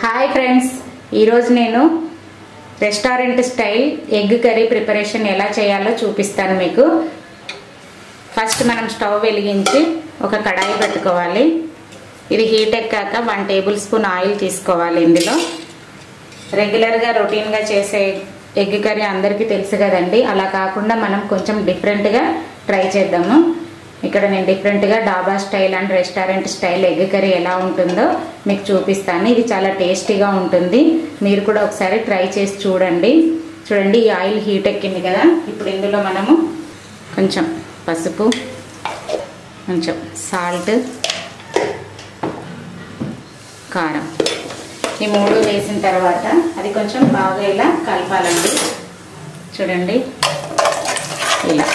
hi friends ఈరోజు నేను restaurant style egg curry preparation ఎలా చేయాలో చూపిస్తాను మీకు ఫస్ట్ మనం స్టవ్ వెలిగించి ఒక కడాయి పెట్టుకోవాలి ఇది హీట్ ఎక్కాక వన్ టేబుల్ స్పూన్ ఆయిల్ తీసుకోవాలి ఇందులో రెగ్యులర్గా రొటీన్గా చేసే ఎగ్ కర్రీ అందరికీ తెలుసు కదండి అలా కాకుండా మనం కొంచెం డిఫరెంట్గా ట్రై చేద్దాము ఇక్కడ నేను డిఫరెంట్గా dhaba style and restaurant style egg curry ఎలా ఉంటుందో మీకు చూపిస్తాను ఇది చాలా టేస్టీగా ఉంటుంది మీరు కూడా ఒకసారి ట్రై చేసి చూడండి చూడండి ఈ ఆయిల్ హీట్ ఎక్కింది కదా ఇప్పుడు ఇందులో మనము కొంచెం పసుపు కొంచెం సాల్ట్ కారం ఈ మూడు వేసిన తర్వాత అది కొంచెం బాగా ఇలా కలపాలండి చూడండి ఇలా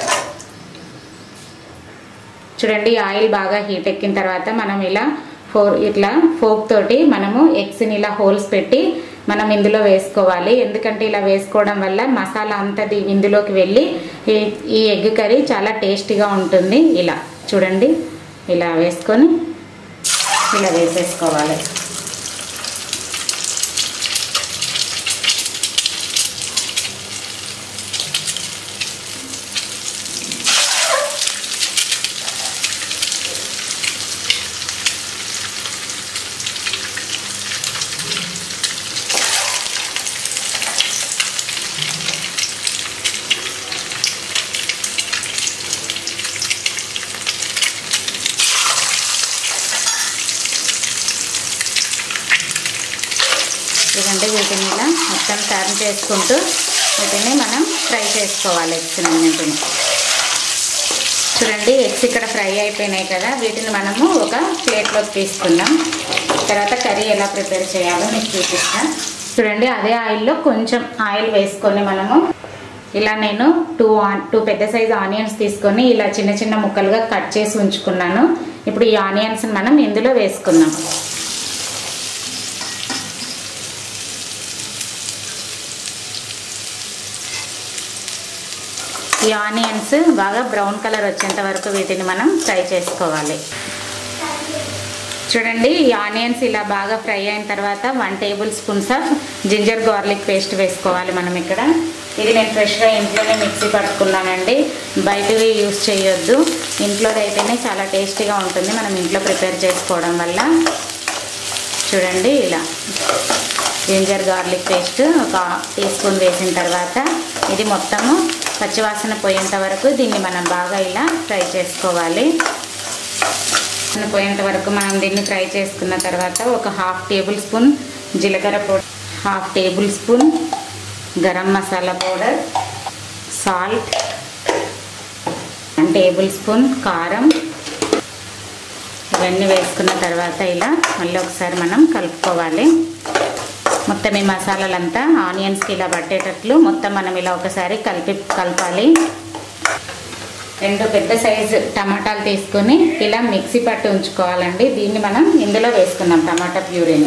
చూడండి ఆయిల్ బాగా హీట్ ఎక్కిన తర్వాత మనం ఇలా ఫోర్ ఇట్లా ఫోక్ తోటి మనము ఎగ్స్ని ఇలా హోల్స్ పెట్టి మనం ఇందులో వేసుకోవాలి ఎందుకంటే ఇలా వేసుకోవడం వల్ల మసాలా అంతా ఇందులోకి వెళ్ళి ఈ ఎగ్ కర్రీ చాలా టేస్టీగా ఉంటుంది ఇలా చూడండి ఇలా వేసుకొని ఇలా వేసేసుకోవాలి ఎందుకంటే వీటిని ఇలా మొత్తం టర్న్ చేసుకుంటూ వీటిని మనం ఫ్రై చేసుకోవాలి ఎగ్స్ అన్నింటిని చూడండి ఎగ్స్ ఇక్కడ ఫ్రై అయిపోయినాయి కదా వీటిని మనము ఒక ప్లేట్లోకి తీసుకుందాం తర్వాత కర్రీ ఎలా ప్రిపేర్ చేయాలో మీకు చూపిస్తాను చూడండి అదే ఆయిల్లో కొంచెం ఆయిల్ వేసుకొని మనము ఇలా నేను టూ టూ పెద్ద సైజు ఆనియన్స్ తీసుకొని ఇలా చిన్న చిన్న ముక్కలుగా కట్ చేసి ఉంచుకున్నాను ఇప్పుడు ఈ ఆనియన్స్ మనం ఇందులో వేసుకుందాం ఈ ఆనియన్స్ బాగా బ్రౌన్ కలర్ వచ్చేంత వరకు వీటిని మనం ఫ్రై చేసుకోవాలి చూడండి ఈ ఆనియన్స్ ఇలా బాగా ఫ్రై అయిన తర్వాత one tablespoons of ginger garlic paste వేసుకోవాలి మనం ఇక్కడ ఇది నేను ఫ్రెష్గా ఇంట్లోనే మిక్సీ పట్టుకున్నానండి బయటవి యూస్ చేయొద్దు ఇంట్లోది అయితేనే చాలా టేస్టీగా ఉంటుంది మనం ఇంట్లో ప్రిపేర్ చేసుకోవడం వల్ల చూడండి ఇలా జింజర్ గార్లిక్ పేస్ట్ ఒక టీ స్పూన్ వేసిన తర్వాత ఇది మొత్తము పచ్చివాసన పోయేంత వరకు దీన్ని మనం బాగా ఇలా ఫ్రై చేసుకోవాలి పోయేంత వరకు మనం దీన్ని ఫ్రై చేసుకున్న తర్వాత ఒక హాఫ్ టేబుల్ స్పూన్ జీలకర్ర powder half table spoon garam masala powder salt one table spoon కారం ఇవన్నీ వేసుకున్న తర్వాత ఇలా మళ్ళీ ఒకసారి మనం కలుపుకోవాలి మొత్తం ఈ మసాలాలంతా ఆనియన్స్కి ఇలా పట్టేటట్లు మొత్తం మనం ఇలా ఒకసారి కలిపి కలపాలి రెండు పెద్ద సైజు టమాటాలు తీసుకొని ఇలా మిక్సీ పట్టి ఉంచుకోవాలండి దీన్ని మనం ఇందులో వేసుకుందాం టమాటా ప్యూరీని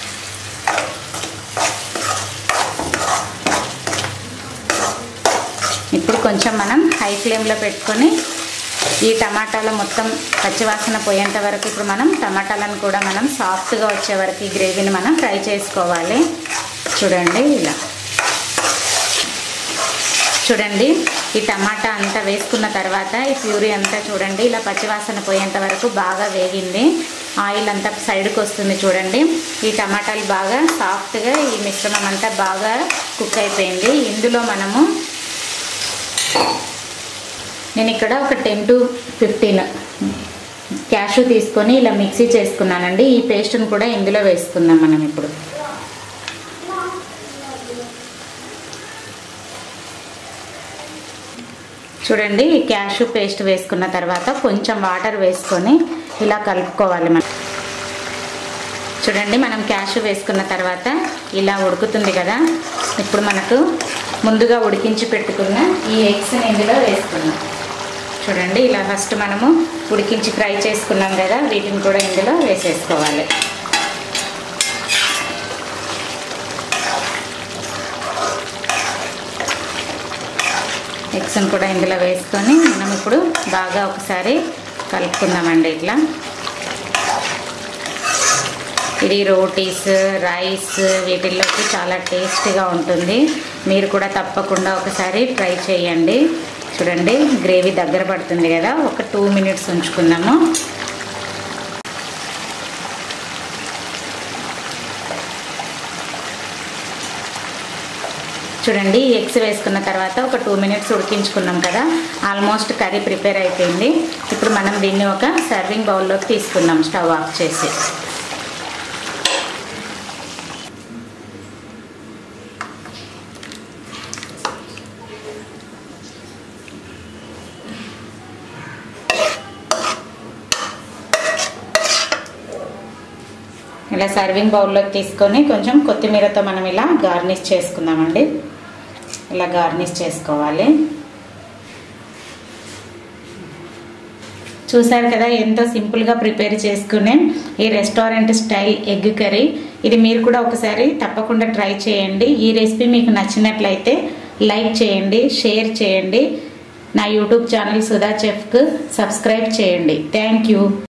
ఇప్పుడు కొంచెం మనం హై ఫ్లేమ్లో పెట్టుకొని ఈ టమాటాలు మొత్తం పచ్చివాసన పోయేంత వరకు ఇప్పుడు మనం టమాటాలను కూడా మనం సాఫ్ట్గా వచ్చే వరకు ఈ గ్రేవీని మనం ఫ్రై చేసుకోవాలి చూడండి ఇలా చూడండి ఈ టమాటా అంతా వేసుకున్న తర్వాత ఈ ప్యూరీ అంతా చూడండి ఇలా పచ్చివాసన పోయేంత వరకు బాగా వేగింది ఆయిల్ అంతా సైడ్కి వస్తుంది చూడండి ఈ టమాటాలు బాగా సాఫ్ట్గా ఈ మిశ్రమం అంతా బాగా కుక్ అయిపోయింది ఇందులో మనము నేను ఇక్కడ ఒక టెన్ టు ఫిఫ్టీన్ క్యాషు తీసుకొని ఇలా మిక్సీ చేసుకున్నానండి ఈ పేస్ట్ని కూడా ఇందులో వేసుకుందాం మనం ఇప్పుడు చూడండి ఈ క్యాషు పేస్ట్ వేసుకున్న తర్వాత కొంచెం వాటర్ వేసుకొని ఇలా కలుపుకోవాలి మనం చూడండి మనం క్యాషు వేసుకున్న తర్వాత ఇలా ఉడుకుతుంది కదా ఇప్పుడు మనకు ముందుగా ఉడికించి పెట్టుకున్న ఈ ఎగ్స్ని ఇందులో వేసుకున్నాం చూడండి ఇలా ఫస్ట్ మనము ఉడికించి ఫ్రై చేసుకున్నాం కదా వీటిని కూడా ఇందులో వేసేసుకోవాలి ఎగ్స్ని కూడా ఇందులో వేసుకొని మనం ఇప్పుడు బాగా ఒకసారి కలుపుకుందామండి ఇట్లా ఈ ఇది రోటీస్ రైస్ వీటిల్లోకి చాలా టేస్టీగా ఉంటుంది మీరు కూడా తప్పకుండా ఒకసారి ట్రై చేయండి చూడండి గ్రేవీ దగ్గర పడుతుంది కదా ఒక టూ మినిట్స్ ఉంచుకుందాము చూడండి ఎగ్స్ వేసుకున్న తర్వాత ఒక టూ మినిట్స్ ఉడికించుకున్నాం కదా ఆల్మోస్ట్ కర్రీ ప్రిపేర్ అయిపోయింది ఇప్పుడు మనం దీన్ని ఒక సర్వింగ్ బౌల్లోకి తీసుకుందాం స్టవ్ ఆఫ్ చేసి ఇలా సర్వింగ్ బౌల్లోకి తీసుకొని కొంచెం కొత్తిమీరతో మనం ఇలా గార్నిష్ చేసుకుందామండి ఇలా గార్నిష్ చేసుకోవాలి చూసారు కదా ఎంతో సింపుల్గా ప్రిపేర్ చేసుకునే ఈ రెస్టారెంట్ స్టైల్ ఎగ్ కర్రీ ఇది మీరు కూడా ఒకసారి తప్పకుండా ట్రై చేయండి ఈ రెసిపీ మీకు నచ్చినట్లయితే లైక్ చేయండి షేర్ చేయండి నా యూట్యూబ్ ఛానల్ సుధా చెఫ్కు సబ్స్క్రైబ్ చేయండి థ్యాంక్ యూ